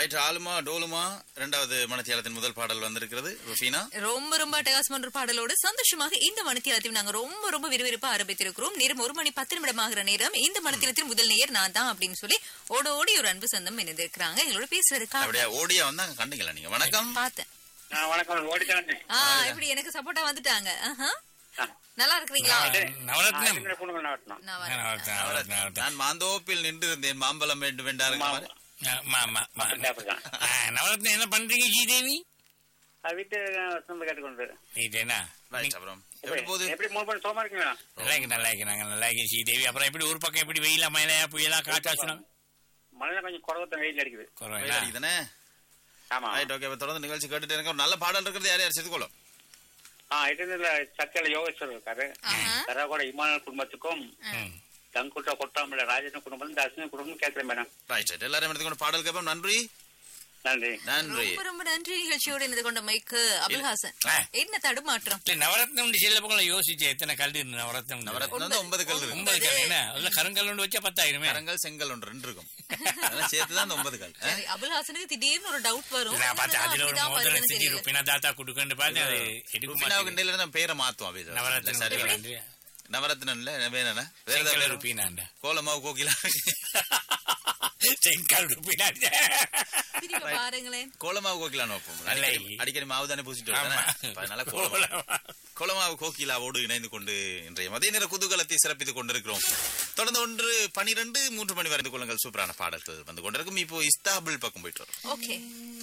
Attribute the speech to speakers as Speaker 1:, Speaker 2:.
Speaker 1: Right ஆலுமா Doluma இரண்டாவது மனத்தியாலத்தின் முதல் பாடல் வந்திருக்கிறது ருஃபீனா
Speaker 2: ரொம்ப ரொம்ப அட்டகாசமான ஒரு பாடலோடு சந்தோஷமாக இந்த மனத்தியாலத்தையும் நாங்க ரொம்ப ரொம்ப விறுவிறுப்பா ஆரம்பித்திருக்கிறோம் நேரம் ஒரு மணி பத்து நிமிடம் ஆகிற நேரம் இந்த மனத்தியாலத்தின் முதல் நேயர் நான் தான் அப்படின்னு சொல்லி ஓட ஓடி ஒரு அன்பு சொந்தம் இணைந்திருக்கிறாங்க எங்களோட பேசுறதுக்காக
Speaker 1: அப்படியே ஓடியா வந்தாங்க கண்டீங்களா நீங்க வணக்கம்
Speaker 2: பார்த்தேன்
Speaker 3: ஆ, வணக்கம் ஓடிட்டாங்க
Speaker 2: ஆ இப்படி எனக்கு சப்போர்ட்டா வந்துட்டாங்க ஆஹா. நல்லா இருக்கிறீங்களா
Speaker 4: நவரத்னம்
Speaker 3: பொண்ணுங்க நாட்டணும்
Speaker 2: நான் வரேன்.
Speaker 4: நவரத்னம், நவரத்னம், நவரத்னம்.
Speaker 1: நான் மாந்தோப்பில் நின்று இருந்தேன் மாம்பழம் வேண்டும் வேண்டாருங்க மாதிரி.
Speaker 4: ஆமா, ஆமா, ஆமா.
Speaker 3: அப்படிதான்
Speaker 4: ஆ, நவரத்னம் என்ன பண்றீங்க ஸ்ரீதேவி
Speaker 3: வீட்டு சொந்த கேட்டுக்கொண்டு
Speaker 4: இதேனா
Speaker 1: ரைட் அப்புறம் எப்படி போகுது
Speaker 3: எப்படி மூணு பண்ணி சோமா இருக்கீங்களா
Speaker 4: நல்லா இருக்கு நல்லா இருக்கு நாங்க நல்லா இருக்கு ஸ்ரீதேவி அப்புறம் எப்படி ஒரு பக்கம் எப்படி வெயிலா மழையா புயலா காற்றா சொன்னாங்க
Speaker 3: மழை கொஞ்சம் குறவத்தான் வெயில் அடிக்குது
Speaker 1: வெயில் அடிக்குதானே
Speaker 3: ஆமா
Speaker 1: ரைட் ஓகே தொடர்ந்து நிகழ்ச்சி கேட்டுட்டு இருக்க ஒரு நல்ல பாடல் இருக்கிறது யார் யார் சேர்த்துக்கொள்ளும்
Speaker 3: ஆ இதுல சத்தியால யோகேஸ்வரர் இருக்காரு
Speaker 2: ஆஹா.
Speaker 3: தரகோட இமானுவல் குடும்பத்துக்கும் தங்குட்ட கொட்டாமல ராஜேந்திர குடும்பம் இந்த அஸ்வினி குடும்பம் கேட்கிறேன் மேடம்
Speaker 1: ரைட் ரைட் எல்லாரும் எடுத்துக்கொண்டு பாடல் கேட்போம் நன்றி
Speaker 3: நன்றி
Speaker 1: நன்றி
Speaker 2: ரொம்ப ரொம்ப நன்றி நிகழ்ச்சியோடு இணைந்து கொண்ட மைக்கு அபுல்ஹாசன்
Speaker 4: ஆ.
Speaker 2: என்ன தடுமாற்றம்
Speaker 4: இல்ல, நவரத்னம் செல்ல பக்கம் யோசிச்சேன் எத்தனை கல் இருக்கு நவரத்னம்
Speaker 1: நவரத்னம் வந்து ஒன்பது கல் இருக்கு
Speaker 4: ஒன்பது கல் என்ன அதுல கருங்கல் ஒன்று வச்சா பத்தாயிரமே
Speaker 1: கரங்கள் செங்கல் ஒன்று ரெண்டு இருக்கும் அதெல்லாம் சேர்த்து தான் அந்த ஒன்பது கல் ஆ?
Speaker 2: சரி அபுல்ஹாசனுக்கு திடீர்னு ஒரு டவுட் வரும்
Speaker 4: நான் பார்த்தேன் அதுல ஒரு
Speaker 2: அப்படிதான்
Speaker 4: மோதிரம்
Speaker 2: வருதுன்னு
Speaker 4: செஞ்சு
Speaker 2: தெரியல.
Speaker 4: ருப்பினா தாத்தா குடுக்கன்னு பார்த்தேன் அது எடுக்க
Speaker 1: ருபினாவுக்கு
Speaker 4: மாட்டேங்குது
Speaker 1: இடையில நம்ம பேரை மாத்துவோம் அப்படியே.
Speaker 4: நவரத்னம்
Speaker 1: சரி
Speaker 4: எப்படி?
Speaker 1: வேணாம். நவரத்னம் இல்ல வேற என்ன வேற ஏதாவது
Speaker 4: செங்கல்
Speaker 1: பேரு?
Speaker 4: ருப்பினாண்ட
Speaker 1: கோலமாவு கோகிலா
Speaker 4: செங்கல் ருப்பினாண்ட
Speaker 2: திரும்ப பாருங்களேன்
Speaker 1: கோலமாவு கோகிலான்னு வைப்போம்
Speaker 4: நல்ல
Speaker 1: அடிக்கடி- அடிக்கடி மாவு தானே பூசிட்டு
Speaker 4: ஆமா.
Speaker 1: வருதானே? அப்ப அதனால கோலமாவு கோலமாவு கோகிலாவோடு இணைந்து கொண்டு இன்றைய மதிய நேர குதூகலத்தை சிறப்பித்துக் கொண்டிருக்கிறோம் தொடர்ந்து ஒன்று பனிரெண்டு மூன்று மணி வரைந்து கொள்ளுங்கள் சூப்பரான பாடல்கள் வந்து கொண்டிருக்கும் இப்போ இஸ்தாபுல் பக்கம் போயிட்டு வரோம்
Speaker 2: ஓகே